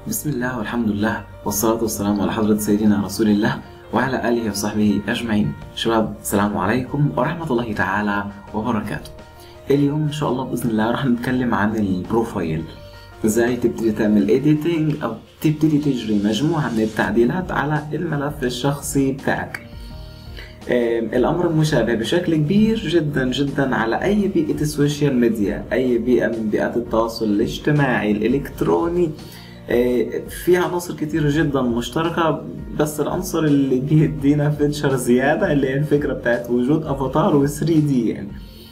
بسم الله والحمد لله والصلاة والسلام على حضرة سيدنا رسول الله وعلى آله وصحبه أجمعين شباب السلام عليكم ورحمة الله تعالى وبركاته اليوم إن شاء الله بإذن الله راح نتكلم عن البروفايل ازاي تبتدي تعمل editing او تبتدي تجري مجموعة من التعديلات على الملف الشخصي بتاعك آم، الامر مشابه بشكل كبير جدا جدا على اي بيئة السوشيال ميديا اي بيئة من بيئات التواصل الاجتماعي الالكتروني آه، في عناصر كتير جدا مشتركة بس العنصر اللي بيدينا فيتشر زيادة اللي هي الفكرة بتاعت وجود افاتار و 3 دي يعني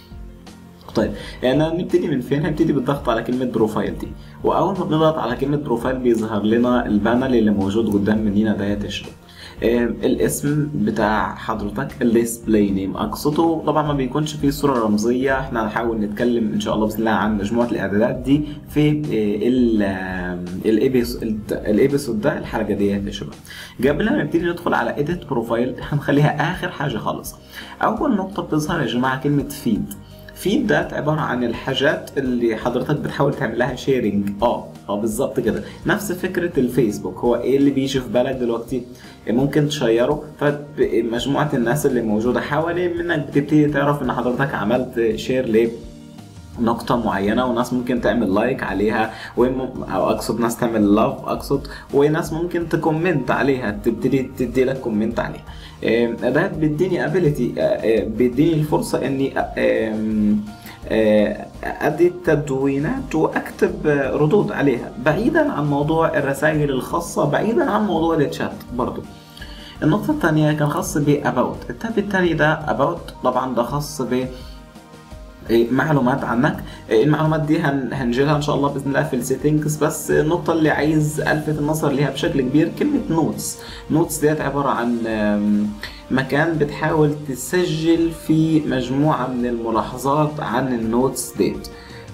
طيب يعني نبتدي من فين؟ هنبتدي بالضغط على كلمة بروفايل دي وأول ما بنضغط على كلمة بروفايل بيظهر لنا البانل اللي موجود قدام مننا ده تشرب آم، الاسم بتاع حضرتك الديسبلاي نيم اقصده طبعا ما بيكونش فيه صوره رمزيه احنا هنحاول نتكلم ان شاء الله باذن الله عن مجموعه الاعدادات دي في آه، ال- آم، الإبيس- الابيسود ده الحلقه دي يا شباب قبل ما نبتدي ندخل على ايديت بروفايل هنخليها اخر حاجه خالص اول نقطه بتظهر يا جماعه كلمه فيد فيد ده عباره عن الحاجات اللي حضرتك بتحاول تعمل لها شيرنج اه اه بالظبط كده نفس فكره الفيسبوك هو ايه اللي بيجي في بالك دلوقتي ممكن تشيره فمجموعه الناس اللي موجوده حوالين منك بتبتدي تعرف ان حضرتك عملت شير ليه نقطة معينة وناس ممكن تعمل لايك عليها وم... أو أقصد ناس تعمل لاف أقصد وناس ممكن تكومنت عليها تبتدي تدي لك كومنت عليها آم، ده بيديني ابيليتي بيديني الفرصة إني آم، آه، أدي تدوينات وأكتب آه، ردود عليها بعيدا عن موضوع الرسائل الخاصة بعيدا عن موضوع الشات برضو النقطة الثانية كان خاص ب about التاب الثاني ده about طبعا ده خاص ب إيه، معلومات عنك إيه، المعلومات دي هن- هنجيلها ان شاء الله باذن الله في السيتنجز بس النقطه اللي عايز الفت النظر ليها بشكل كبير كلمه نوتس نوتس ديت عباره عن آم، مكان بتحاول تسجل فيه مجموعه من الملاحظات عن النوتس ديت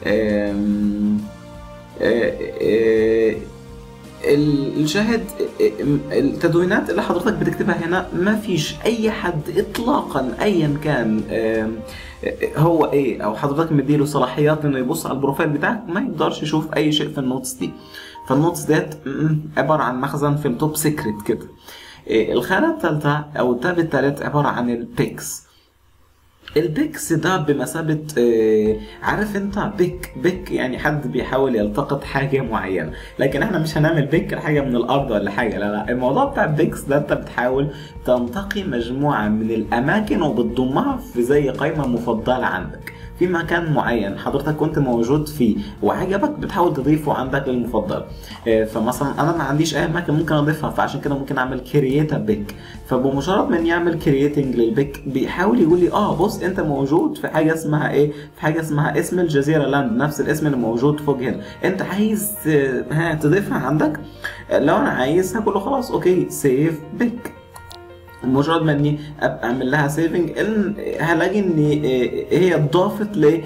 آم، آه، آه، ال- الشاهد التدوينات اللي حضرتك بتكتبها هنا ما فيش اي حد اطلاقا ايا كان آم، هو ايه او حضرتك مديله صلاحيات انه يبص على البروفايل بتاعك ما يقدرش يشوف اي شيء في النوتس دي فالنوتس ديت م- عباره عن مخزن في التوب سيكريت كده إيه، الخانه الثالثه او التاب الثالث عباره عن البيكس البيكس ده بمثابة آه، عارف انت بيك بيك يعني حد بيحاول يلتقط حاجة معينة لكن احنا مش هنعمل بيك لحاجة من الارض ولا حاجة لا لا الموضوع بتاع بيكس ده انت بتحاول تنتقي مجموعة من الاماكن وبتضمها في زي قائمة مفضلة عندك في مكان معين حضرتك كنت موجود فيه وعجبك بتحاول تضيفه عندك للمفضل آه، فمثلا انا ما عنديش اي اماكن ممكن اضيفها فعشان كده ممكن اعمل كرييت بيك فبمجرد من يعمل كرييتنج للبيك بيحاول يقول لي اه بص انت موجود في حاجه اسمها ايه في حاجه اسمها اسم الجزيره لاند نفس الاسم اللي موجود فوق هنا انت عايز آه، ها تضيفها عندك آه، لو انا عايز هقول له خلاص اوكي سيف بيك مجرد ما اني ابقى اعمل لها سيفنج ان هلاقي ان آه، هي اتضافت ل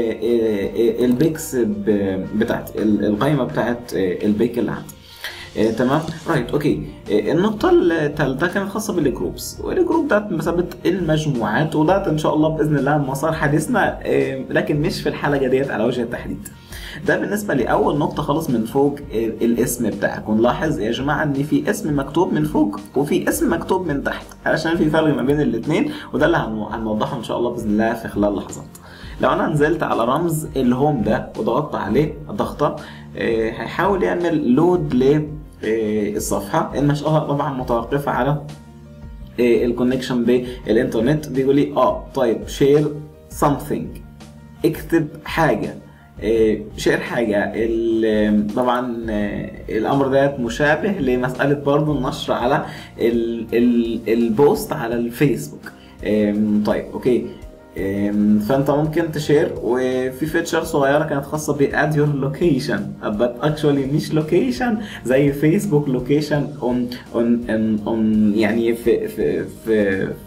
البيكس بتاعت ال- القائمه بتاعت آه، البيك اللي عندي آه، تمام رايت اوكي آه، النقطة الثالثة كانت خاصة بالجروبس والجروب ده بمثابة المجموعات وده ان شاء الله باذن الله مسار حديثنا آه، لكن مش في الحلقة ديت على وجه التحديد ده بالنسبة لأول نقطة خالص من فوق آه، الاسم بتاعك ونلاحظ يا جماعة إن في اسم مكتوب من فوق وفي اسم مكتوب من تحت علشان في فرق ما بين الاتنين وده اللي هنو- هنوضحه إن شاء الله بإذن الله في خلال لحظات لو أنا نزلت على رمز الهوم ده وضغطت عليه ضغطة آه، هيحاول يعمل لود ل آه، الصفحة المشقة طبعا متوقفة على الكونكشن بالانترنت بيقول لي اه طيب شير something اكتب حاجة آه، شير حاجة ال- طبعا آه، الأمر ده مشابه لمسألة برضو النشر على ال- ال- البوست على الفيسبوك آم، طيب اوكي آم، فانت ممكن تشير وفي فيتشر صغيره كانت خاصه باد يور لوكيشن but actually مش لوكيشن زي فيسبوك لوكيشن اون اون اون يعني في في في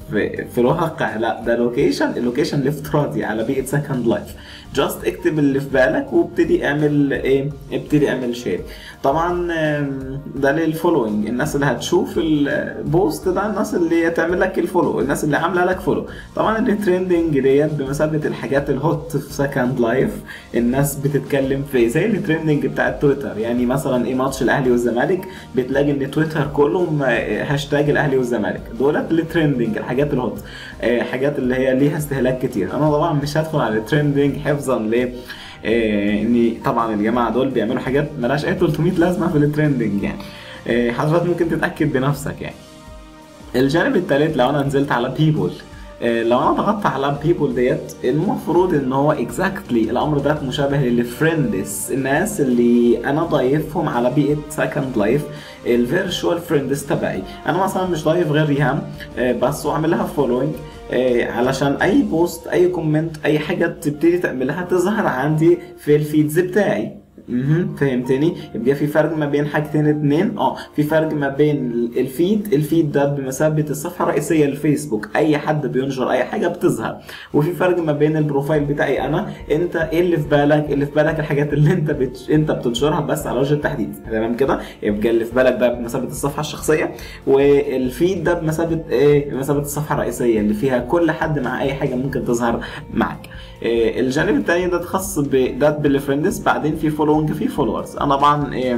في, في الواقع لا ده لوكيشن اللوكيشن الافتراضي على بيئه سكند لايف جاست اكتب اللي في بالك وابتدي اعمل ايه ابتدي اعمل شير طبعا آم، ده للفولوينج الناس اللي هتشوف البوست ده الناس اللي هتعمل لك الفولو الناس اللي عامله لك فولو طبعا الترندنج ديت بمثابه الحاجات الهوت في سكند لايف الناس بتتكلم في زي الترندنج بتاع تويتر يعني مثلا ايه ماتش الاهلي والزمالك بتلاقي ان تويتر كله م- هاشتاج الاهلي والزمالك دولت الترندنج الحاجات الهوت آه، حاجات اللي هي ليها استهلاك كتير انا طبعا مش هدخل على الترندنج حفظا ليه آه، ان طبعا الجماعه دول بيعملوا حاجات ملهاش اي 300 لازمه في الترندنج يعني آه، حضرتك ممكن تتاكد بنفسك يعني الجانب الثالث لو انا نزلت على بيبول لو انا ضغطت على بيبول ديت المفروض ان هو اكزاكتلي الامر ده مشابه للفريندز الناس اللي انا ضايفهم على بيئه سكند لايف الفيرتشوال فريندز تبعي انا مثلا مش ضايف غير ريهام آه، بس واعمل لها فولوينج علشان اي بوست اي كومنت اي حاجه تبتدي تعملها تظهر عندي في الفيدز بتاعي مهم. فهمتني يبقى في فرق ما بين حاجتين اتنين اه في فرق ما بين الفيد الفيد ده بمثابه الصفحه الرئيسيه للفيسبوك اي حد بينشر اي حاجه بتظهر وفي فرق ما بين البروفايل بتاعي انا انت ايه اللي في بالك اللي في بالك الحاجات اللي انت بت... انت بتنشرها بس على وجه التحديد تمام كده يبقى اللي في بالك ده بمثابه الصفحه الشخصيه والفيد ده بمثابه ايه بمثابه الصفحه الرئيسيه اللي فيها كل حد مع اي حاجه ممكن تظهر معك إيه، الجانب الثاني ده خاص بده بالفريندز بعدين في فولوينج في فولورز انا طبعا إيه،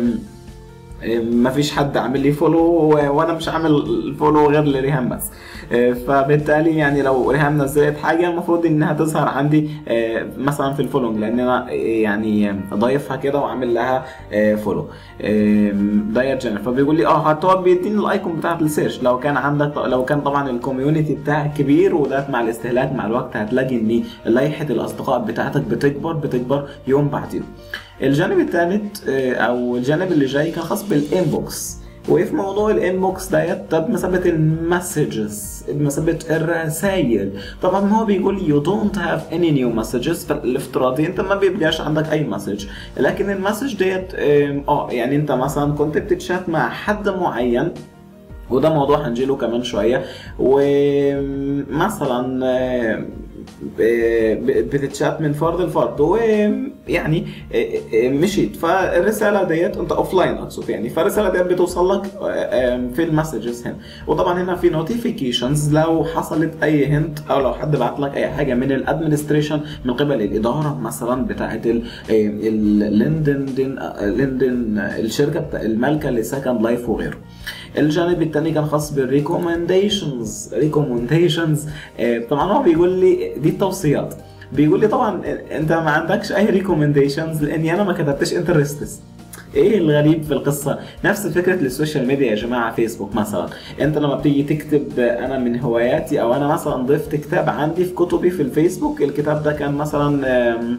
ما فيش حد عامل لي فولو وانا مش عامل فولو غير لريهام بس آه، فبالتالي يعني لو ريهام نزلت حاجه المفروض انها تظهر عندي آه، مثلا في الفولوينج لان انا آه، يعني ضايفها كده وعامل لها آه، فولو داير جنرال فبيقول لي اه هتقعد بيديني الايكون بتاعت السيرش لو كان عندك لو كان طبعا الكوميونتي بتاعك كبير وده مع الاستهلاك مع الوقت هتلاقي ان لائحه الاصدقاء بتاعتك بتكبر بتكبر يوم بعد يوم الجانب الثالث آه، او الجانب اللي جاي كان خاص بالانبوكس وايه في موضوع الانبوكس ديت ده بمثابه المسجز بمثابه الرسائل طبعا هو بيقول يو دونت هاف اني نيو مسجز فالافتراضي انت ما بيبقاش عندك اي مسج لكن المسج ديت آم، اه يعني انت مثلا كنت بتتشات مع حد معين وده موضوع هنجيله كمان شويه ومثلا آه، ب- ب- بتتشات من فرد لفرد ويعني آه، آه، مشيت فالرساله ديت انت اوف لاين اقصد يعني فالرساله ديت بتوصل لك آه، آه، في المسجز هنا وطبعا هنا في نوتيفيكيشنز لو حصلت اي هنت او لو حد بعت لك اي حاجه من الادمنستريشن من قبل الاداره مثلا بتاعه الليندن ليندن الشركه بتاع المالكه لسكند لايف وغيره الجانب الثاني كان خاص بالريكومنديشنز ريكومنديشنز طبعا هو بيقول لي دي التوصيات بيقول لي طبعا انت ما عندكش اي ريكومنديشنز لاني انا ما كتبتش انترستس ايه الغريب في القصه نفس فكره السوشيال ميديا يا جماعه فيسبوك مثلا انت لما بتيجي تكتب انا من هواياتي او انا مثلا ضفت كتاب عندي في كتبي في الفيسبوك الكتاب ده كان مثلا آم،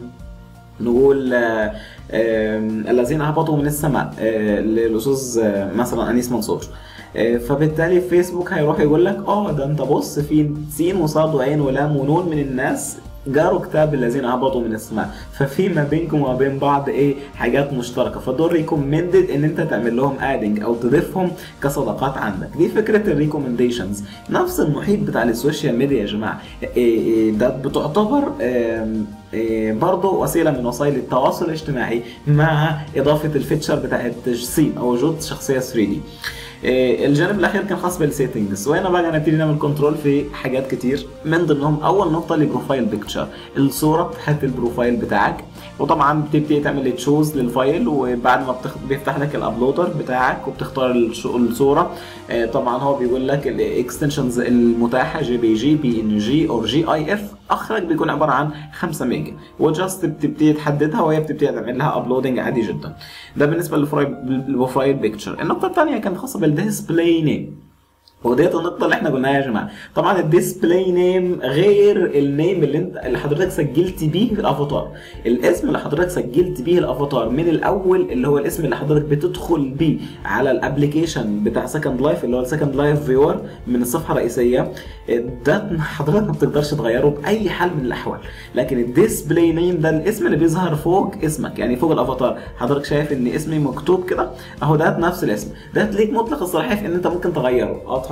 نقول آه، آم، الذين هبطوا من السماء آه، للاستاذ آه، مثلا انيس منصور آه، فبالتالي فيسبوك هيروح يقول لك اه ده انت بص في سين وصاد وعين ولام ونون من الناس جاروا كتاب الذين هبطوا من السماء ففي ما بينكم وما بين بعض ايه حاجات مشتركه فدول ريكومندد ان انت تعمل لهم ادنج او تضيفهم كصداقات عندك دي فكره الريكومنديشنز نفس المحيط بتاع السوشيال ميديا يا جماعه إيه إيه ده بتعتبر آم، إيه برضه وسيله من وسائل التواصل الاجتماعي مع اضافه الفيتشر بتاع التجسيم او وجود شخصيه 3 دي إيه، الجانب الاخير كان خاص بالسيتنجز وهنا بقى نبتدي نعمل كنترول في حاجات كتير من ضمنهم اول نقطه البروفايل بيكتشر الصوره بتاعت البروفايل بتاعك وطبعا بتبتدي تعمل تشوز للفايل وبعد ما بتخ... بيفتح لك الابلودر بتاعك وبتختار الش- الصوره آه، طبعا هو بيقول لك الاكستنشنز المتاحه جي بي جي بي ان جي او جي اي اف اخرك بيكون عباره عن 5 ميجا وجاست بتبتدي تحددها وهي بتبتدي تعمل لها ابلودنج عادي جدا ده بالنسبه للبروفايل بيكتشر النقطه الثانيه كانت خاصه بالديسبلاي نيم وديت النقطة اللي احنا قلناها يا جماعة، طبعا الديسبلاي نيم غير النيم اللي انت اللي حضرتك سجلت بيه في الافاتار، الاسم اللي حضرتك سجلت بيه الافاتار من الاول اللي هو الاسم اللي حضرتك بتدخل بيه على الابلكيشن بتاع سكند لايف اللي هو السكند لايف فيور من الصفحة الرئيسية، ده حضرتك ما بتقدرش تغيره بأي حال من الأحوال، لكن الديسبلاي نيم ده الاسم اللي بيظهر فوق اسمك يعني فوق الافاتار، حضرتك شايف ان اسمي مكتوب كده اهو ده نفس الاسم، ده ليك مطلق الصلاحية في ان انت ممكن تغيره، اه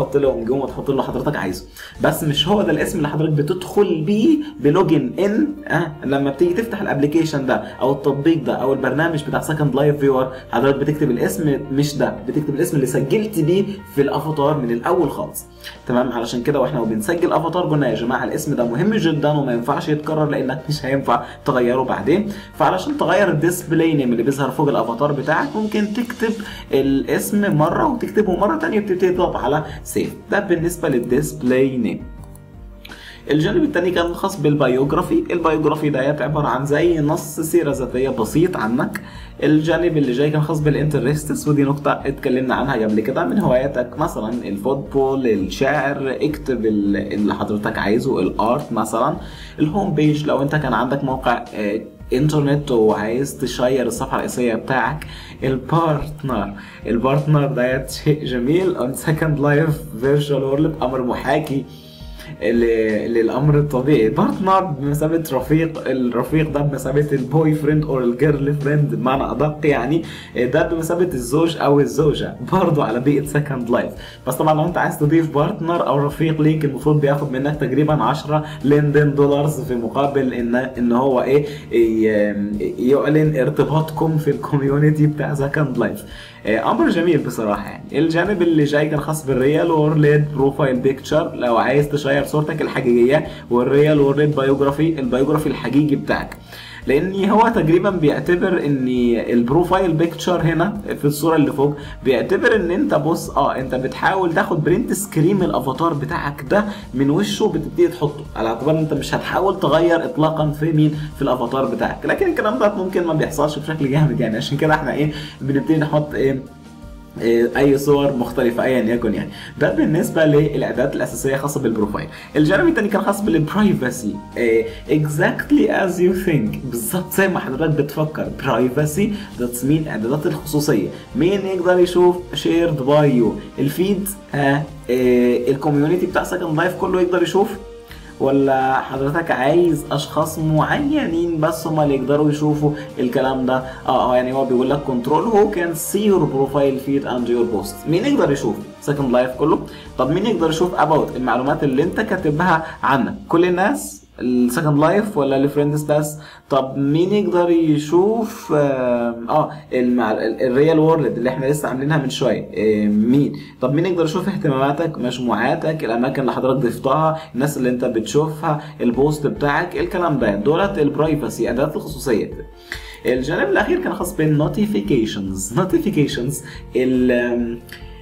تحط له نجوم وتحط له اللي حضرتك عايزه بس مش هو ده الاسم اللي حضرتك بتدخل بيه بلوجن ان أه لما بتيجي تفتح الابلكيشن ده او التطبيق ده او البرنامج بتاع سكند لايف فيور حضرتك بتكتب الاسم مش ده بتكتب الاسم اللي سجلت بيه في الافاتار من الاول خالص تمام علشان كده واحنا وبنسجل افاتار قلنا يا جماعه الاسم ده مهم جدا وما ينفعش يتكرر لانك مش هينفع تغيره بعدين فعلشان تغير الديسبلاي نيم اللي بيظهر فوق الافاتار بتاعك ممكن تكتب الاسم مره وتكتبه مره ثانيه وتبتدي تضغط على سيف ده بالنسبه للديسبلاي نيم الجانب الثاني كان خاص بالبيوجرافي البيوجرافي ده عباره عن زي نص سيره ذاتيه بسيط عنك الجانب اللي جاي كان خاص بالانترستس ودي نقطه اتكلمنا عنها قبل كده من هواياتك مثلا الفوتبول الشعر اكتب اللي حضرتك عايزه الارت مثلا الهوم بيج لو انت كان عندك موقع انترنت وعايز تشير الصفحه الرئيسيه بتاعك البارتنر البارتنر ده شيء جميل اون سكند لايف فيرتشوال وورلد امر محاكي للامر الطبيعي بارتنر بمثابه رفيق الرفيق ده بمثابه البوي فريند او الجيرل فريند بمعنى ادق يعني ده بمثابه الزوج او الزوجه برضه على بيئه سكند لايف بس طبعا لو انت عايز تضيف بارتنر او رفيق ليك المفروض بياخد منك تقريبا 10 لندن دولارز في مقابل ان ان هو ايه يعلن ارتباطكم في الكوميونتي بتاع سكند لايف امر جميل بصراحه يعني الجانب اللي جاي كان خاص بالريال وورلد بروفايل بيكتشر لو عايز تشير صورتك الحقيقيه والريال وورلد بايوجرافي البايوجرافي الحقيقي بتاعك لان هو تقريبا بيعتبر ان البروفايل بيكتشر هنا في الصوره اللي فوق بيعتبر ان انت بص اه انت بتحاول تاخد برنت سكرين من الافاتار بتاعك ده من وشه بتبتدي تحطه على اعتبار ان انت مش هتحاول تغير اطلاقا في مين في الافاتار بتاعك لكن الكلام ده ممكن ما بيحصلش بشكل جامد يعني عشان كده احنا ايه بنبتدي نحط ايه اي صور مختلفه ايا يكن يعني ده بالنسبه للاعدادات الاساسيه خاصه بالبروفايل الجانب الثاني كان خاص بالبرايفسي اكزاكتلي از يو ثينك بالظبط زي ما حضرتك بتفكر برايفسي ذاتس مين اعدادات الخصوصيه مين يقدر يشوف شيرد باي يو الفيد ها الكوميونتي بتاع سكند لايف كله يقدر يشوف ولا حضرتك عايز اشخاص معينين بس هم اللي يقدروا يشوفوا الكلام ده اه اه يعني هو بيقول لك كنترول هو كان سي يور بروفايل فيد اند يور بوست مين يقدر يشوف سكند لايف كله طب مين يقدر يشوف اباوت المعلومات اللي انت كاتبها عنك كل الناس السكند لايف ولا الفريندز بس طب مين يقدر يشوف اه, آه المع... الريال وورلد اللي احنا لسه عاملينها من شويه آه مين طب مين يقدر يشوف اهتماماتك مجموعاتك الاماكن اللي حضرتك ضفتها الناس اللي انت بتشوفها البوست بتاعك الكلام ده دولت البرايفسي اداه الخصوصيه الجانب الاخير كان خاص بالنوتيفيكيشنز نوتيفيكيشنز ال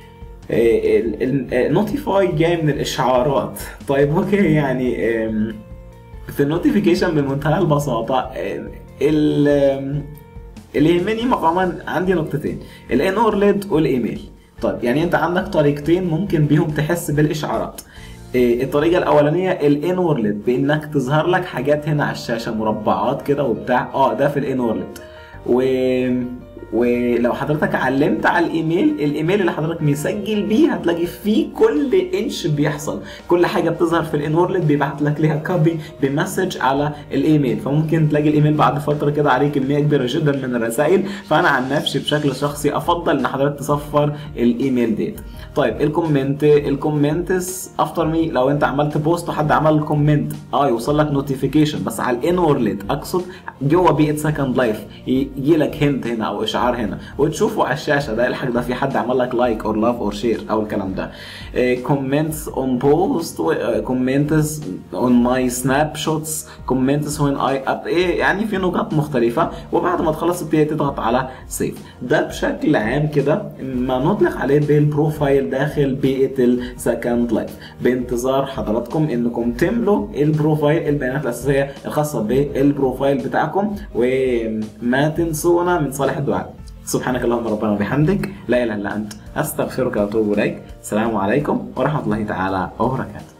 النوتيفاي جاي من الاشعارات طيب اوكي يعني في النوتيفيكيشن بمنتهى البساطه اللي يهمني مقاما عندي نقطتين الانورلد والايميل طيب يعني انت عندك طريقتين ممكن بيهم تحس بالاشعارات الطريقه الاولانيه الانورلد بانك تظهر لك حاجات هنا على الشاشه مربعات كده وبتاع اه ده في الانورلد و ولو حضرتك علمت على الايميل الايميل اللي حضرتك مسجل بيه هتلاقي فيه كل انش بيحصل كل حاجه بتظهر في الانورلد بيبعت لك ليها كوبي بمسج على الايميل فممكن تلاقي الايميل بعد فتره كده عليه كميه كبيره جدا من الرسائل فانا عن نفسي بشكل شخصي افضل ان حضرتك تصفر الايميل ديت طيب الكومنت الكومنتس افتر مي لو انت عملت بوست وحد عمل كومنت اه يوصل لك نوتيفيكيشن بس على الانورلد اقصد جوه بيئه سكند لايف يجي لك هنت هنا او اشعار هنا وتشوفوا على الشاشه ده الحاجه ده في حد عمل لك لايك اور لاف اور شير او الكلام ده كومنتس اون بوست كومنتس اون ماي سناب شوتس كومنتس وين اي اب ايه يعني في نقاط مختلفه وبعد ما تخلص تبتدي تضغط على سيف ده بشكل عام كده ما نطلق عليه بالبروفايل داخل بيئه السكند لايف بانتظار حضراتكم انكم تملوا البروفايل البيانات الاساسيه الخاصه بالبروفايل بتاعكم وما تنسونا من صالح الدعاء سبحانك اللهم ربنا وبحمدك لا اله الا انت استغفرك واتوب اليك السلام عليكم ورحمه الله تعالى وبركاته